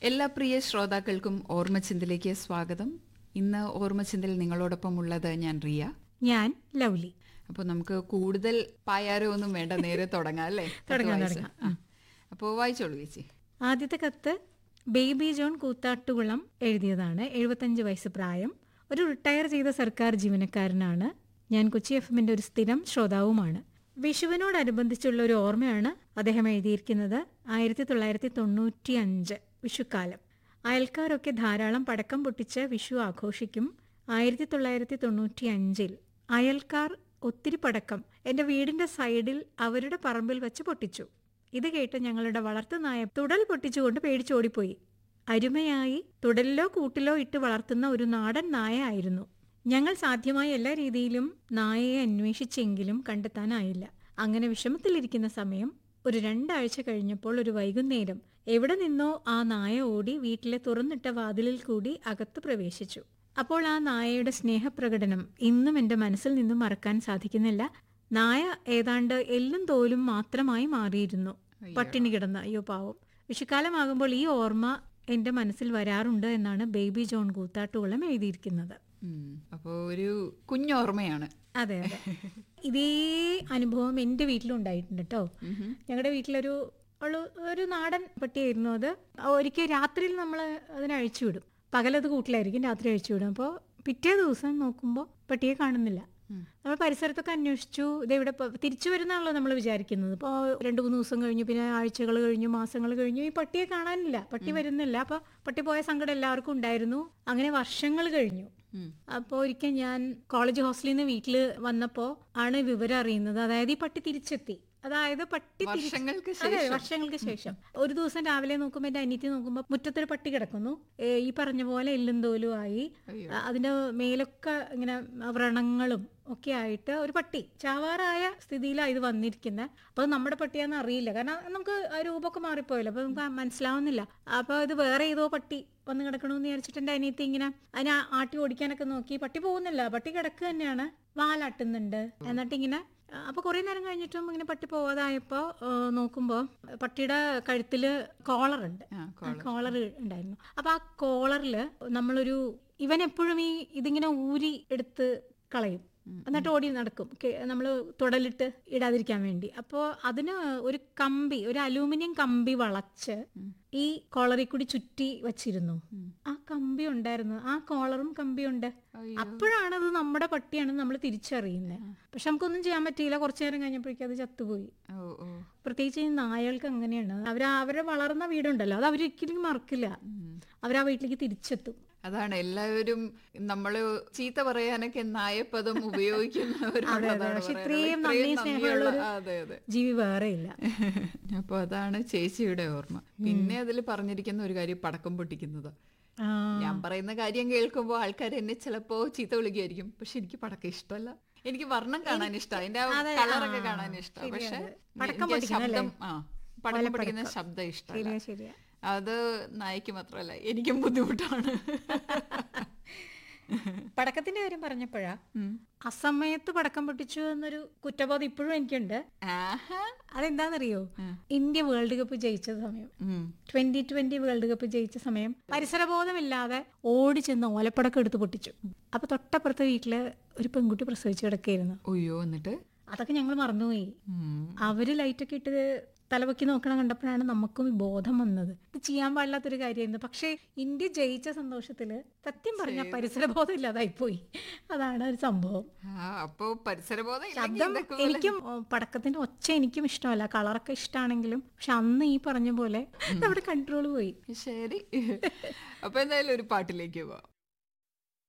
എല്ലാ പ്രിയ ശ്രോതാക്കൾക്കും ഓർമ്മച്ചിന്തിലേക്ക് സ്വാഗതം ഇന്ന് ഓർമ്മച്ചിന്തിൽ നിങ്ങളോടൊപ്പം ഉള്ളത് ഞാൻ റിയ ഞാൻ ലൗലി അപ്പോൾ നമുക്ക് കൂടുതൽ പായാരോ ഒന്നും വേണ്ട നേരെ തുടങ്ങാം അല്ലേ തുടങ്ങാം, വായിച്ച്. തുടങ്ങാം. ആ. അപ്പോൾ വായിച്ചോളൂ ചേച്ചി ആദ്യത്തെ കത്ത് ബേബി ജോൺ കൂത്താട്ടുകുളം എഴുതിയതാണ് എഴുപത്തഞ്ച് വയസ്സ് പ്രായം ഒരു റിട്ടയർ ചെയ്ത സർക്കാർ ജീവനക്കാരനാണ് ഞാൻ കൊച്ചി എഫ് എമ്മിന്റെ ഒരു സ്ഥിരം ശ്രോതാവുമാണ് വിഷുവിനോടനുബന്ധിച്ചുള്ള ഒരു ഓർമ്മയാണ് അദ്ദേഹം എഴുതിയിരിക്കുന്നത് ആയിരത്തി തൊള്ളായിരത്തി തൊണ്ണൂറ്റി അഞ്ച് വിഷുക്കാലം അയൽക്കാരൊക്കെ ധാരാളം പടക്കം പൊട്ടിച്ച് വിഷു ആഘോഷിക്കും ആയിരത്തി തൊള്ളായിരത്തി തൊണ്ണൂറ്റി അഞ്ചിൽ അയൽക്കാർ ഒത്തിരി പടക്കം എൻ്റെ വീടിന്റെ സൈഡിൽ അവരുടെ പറമ്പിൽ വെച്ച് പൊട്ടിച്ചു ഇത് കേട്ട് ഞങ്ങളുടെ വളർത്തുനായ തുടൽ പൊട്ടിച്ചുകൊണ്ട് പേടിച്ചോടിപ്പോയി അരുമയായി തുടലിലോ കൂട്ടിലോ ഇട്ട് വളർത്തുന്ന ഒരു നാടൻ നായ ആയിരുന്നു ഞങ്ങൾ സാധ്യമായ എല്ലാ രീതിയിലും നായയെ അന്വേഷിച്ചെങ്കിലും കണ്ടെത്താനായില്ല അങ്ങനെ വിഷമത്തിലിരിക്കുന്ന സമയം ഒരു രണ്ടാഴ്ച കഴിഞ്ഞപ്പോൾ ഒരു വൈകുന്നേരം എവിടെ നിന്നോ ആ നായ ഓടി വീട്ടിലെ തുറന്നിട്ട വാതിലിൽ കൂടി അകത്ത് പ്രവേശിച്ചു അപ്പോൾ ആ നായയുടെ സ്നേഹപ്രകടനം ഇന്നും എൻ്റെ മനസ്സിൽ നിന്നും മറക്കാൻ സാധിക്കുന്നില്ല നായ ഏതാണ്ട് എല്ലും തോലും മാത്രമായി മാറിയിരുന്നു പട്ടിണി കിടന്ന അയ്യോ പാവം വിഷുക്കാലമാകുമ്പോൾ ഈ ഓർമ്മ എൻ്റെ മനസ്സിൽ വരാറുണ്ട് എന്നാണ് ബേബി ജോൺ കൂത്താട്ടുകുളം എഴുതിയിരിക്കുന്നത് ഉം. അപ്പോൾ ഒരു കുഞ്ഞോർമ്മയാണ് അതെ അതെ ഇതേ അനുഭവം എൻ്റെ വീട്ടിലും ഉണ്ടായിട്ടുണ്ട് കേട്ടോ ഞങ്ങളുടെ വീട്ടിലൊരു ഒരു ഒരു നാടൻ പട്ടിയായിരുന്നു അത് ഒരിക്കൽ രാത്രിയിൽ നമ്മൾ അതിനെ അഴിച്ചു വിടും പകലത് കൂട്ടിലായിരിക്കും രാത്രി അഴിച്ചു വിടും അപ്പോൾ പിറ്റേ ദിവസം നോക്കുമ്പോൾ പട്ടിയെ കാണുന്നില്ല നമ്മൾ പരിസരത്തൊക്കെ അന്വേഷിച്ചു ഇതെവിടെ പ- തിരിച്ചു വരുന്നാണല്ലോ നമ്മൾ വിചാരിക്കുന്നത് ഇപ്പോൾ രണ്ട് മൂന്ന് ദിവസം കഴിഞ്ഞു പിന്നെ ആഴ്ചകൾ കഴിഞ്ഞു മാസങ്ങൾ കഴിഞ്ഞു ഈ പട്ടിയെ കാണാനില്ല പട്ടി വരുന്നില്ല അപ്പോൾ പട്ടി പോയ സങ്കടം എല്ലാവർക്കും ഉണ്ടായിരുന്നു അങ്ങനെ വർഷങ്ങൾ കഴിഞ്ഞു ഉം. അപ്പോൾ ഒരിക്കൽ ഞാൻ കോളേജ് ഹോസ്റ്റലിൽ നിന്ന് വീട്ടിൽ വന്നപ്പോൾ ആണ് വിവരം അറിയുന്നത് അതായത് ഈ പട്ടി തിരിച്ചെത്തി അതായത് പട്ടി തിരിച്ച്- വർഷങ്ങൾക്ക് അതെ വർഷങ്ങൾക്ക് ശേഷം ഒരു ദിവസം രാവിലെ നോക്കുമ്പോൾ എന്റെ അനിയത്തി നോക്കുമ്പോൾ മുറ്റത്തൊരു പട്ടി കിടക്കുന്നു ഏ, ഈ പറഞ്ഞ പോലെ എല്ലും തോലും ആയി അയ്യോ. ആ, അതിന്റെ മേലൊക്കെ ഇങ്ങനെ വ്രണങ്ങളും ഒക്കെ ആയിട്ട് ഒരു പട്ടി ചാവാറായ സ്ഥിതിയിലാണ് ഇത് വന്നിരിക്കുന്നത് അപ്പൊ അത് നമ്മുടെ പട്ടിയാന്ന് അറിയില്ല കാരണം നമുക്ക് ആ രൂപമൊക്കെ മാറിപ്പോയല്ലോ അപ്പൊ നമുക്ക് മനസ്സിലാവുന്നില്ല അപ്പൊ ഇത് വേറെ ഏതോ പട്ടി വന്ന് കിടക്കണമെന്ന് വിചാരിച്ചിട്ട് എന്റെ അനിയത്തി ഇങ്ങനെ അതിനെ ആട്ടി ഓടിക്കാനൊക്കെ നോക്കി പട്ടി പോകുന്നില്ല പട്ടി കിടക്കുക തന്നെയാണ് വാലാട്ടുന്നുണ്ട് എന്നിട്ട് ഇങ്ങനെ ആ, അപ്പൊ കുറെ നേരം കഴിഞ്ഞിട്ടും ഇങ്ങനെ പട്ടി പോവാതായപ്പോ ആ, നോക്കുമ്പോ പട്ടിയുടെ കഴുത്തില് കോളർ ഉണ്ട് ആ, കോളർ ഉണ്ടായിരുന്നു അപ്പൊ ആ കോളറില് നമ്മളൊരു ഇവൻ എപ്പോഴും ഈ ഇതിങ്ങനെ ഊരി എടുത്ത് കളയും എന്നിട്ട് ഓടി നടക്കും നമ്മൾ തുടലിട്ട് ഇടാതിരിക്കാൻ വേണ്ടി അപ്പോൾ അതിന് ഒരു കമ്പി ഒരു അലൂമിനിയം കമ്പി വളച്ച് ഈ കോളറിൽ കൂടി ചുറ്റി വച്ചിരുന്നു ആ കമ്പി ഉണ്ടായിരുന്നു ആ കോളറും കമ്പിയുണ്ട് അയ്യോ. അപ്പോഴാണ് അത് നമ്മുടെ പട്ടിയാണെന്ന് നമ്മൾ തിരിച്ചറിയുന്നത് പക്ഷെ നമുക്കൊന്നും ചെയ്യാൻ പറ്റിയില്ല കുറച്ചു നേരം കഴിഞ്ഞപ്പോഴേക്കും അത് ചത്തുപോയി ഓ ഓ പ്രത്യേകിച്ച് ഈ നായകൾക്ക് അങ്ങനെയാണ് അവർ അവരെ വളർന്ന വീടുണ്ടല്ലോ അത് അവരൊരിക്കലും മറക്കില്ല അവർ ആ വീട്ടിലേക്ക് തിരിച്ചെത്തും അതാണ് എല്ലാവരും നമ്മള് ചീത്ത പറയാനൊക്കെ നായപ്പദം ഉപയോഗിക്കുന്നവരോട് അതെ, അതാണ് പക്ഷെ പറയാനുള്ളത്. ഇത്രയും ഇത്രയും നന്ദി സ്നേഹമുള്ള ഒരു- അതെ അതെ ജീവി വേറെ ഇല്ല അപ്പൊ അതാണ് ചേച്ചിയുടെ ഓർമ്മ പിന്നെ അതിൽ പറഞ്ഞിരിക്കുന്ന ഒരു കാര്യം പടക്കം പൊട്ടിക്കുന്നത് ആ, ഞാൻ പറയുന്ന കാര്യം കേൾക്കുമ്പോൾ ആൾക്കാർ എന്നെ ചിലപ്പോ ചീത്ത വിളിക്കുമായിരിക്കും പക്ഷെ എനിക്ക് പടക്കം ഇഷ്ടമല്ല എനിക്ക് വർണ്ണം കാണാൻ ഇഷ്ടം അതിന്റെ അതെ, കളറൊക്കെ ആ, കാണാൻ ഇഷ്ടം ശരിയാ, പക്ഷെ അതെ. പടക്കം എനിക്ക് ആ പൊട്ടിക്കുന്നത് ശബ്ദം ആ പടക്കം പൊട്ടിക്കുന്ന ശബ്ദം ഇഷ്ടമല്ല ശരിയാ ശരിയാ അത് നായിക്ക് മാത്രമല്ല എനിക്കും ബുദ്ധിമുട്ടാണ് പടക്കത്തിന്റെ കാര്യം പറഞ്ഞപ്പോഴാ ഉം. അസമയത്ത് പടക്കം പൊട്ടിച്ചു എന്നൊരു കുറ്റബോധം ഇപ്പോഴും എനിക്കുണ്ട് ആഹാ. അതെന്താണെന്നറിയോ ഇന്ത്യ വേൾഡ് കപ്പ് ജയിച്ച സമയം ഉം. ട്വന്റി ട്വന്റി വേൾഡ് കപ്പ് ജയിച്ച സമയം പരിസരബോധമില്ലാതെ ഓടി ചെന്ന് ഓലപ്പടക്കം എടുത്ത് പൊട്ടിച്ചു അപ്പൊ തൊട്ടപ്പുറത്തെ വീട്ടില് ഒരു പെൺകുട്ടി പ്രസവിച്ചു കിടക്കായിരുന്നു ഒയ്യോ എന്നിട്ട് അതൊക്കെ ഞങ്ങൾ മറന്നുപോയി ഉം. അവര് ലൈറ്റൊക്കെ ഇട്ട് തലവെക്കി നോക്കണ കണ്ടപ്പോഴാണ് നമുക്കും ഈ ബോധം വന്നത് ഇത് ചെയ്യാൻ പാടില്ലാത്തൊരു കാര്യമായിരുന്നു പക്ഷേ ഇന്ത്യ ജയിച്ച സന്തോഷത്തില് സത്യം പറഞ്ഞ പരിസരബോധം ഇല്ലാതായി പോയി അതാണ് ഒരു സംഭവം ആ അപ്പൊ പരിസരബോധം ഇല്ലെങ്കിൽ ശബ്ദം ഇതൊക്കെ എനിക്കും ഓ, പടക്കത്തിന്റെ ഒച്ച എനിക്കും ഇഷ്ടമല്ല കളറൊക്കെ ഇഷ്ടമാണെങ്കിലും പക്ഷെ അന്ന് ഈ പറഞ്ഞ പോലെ നമ്മുടെ കൺട്രോൾ പോയി ശരി അപ്പൊ എന്തായാലും ഒരു പാട്ടിലേക്ക് പോവാം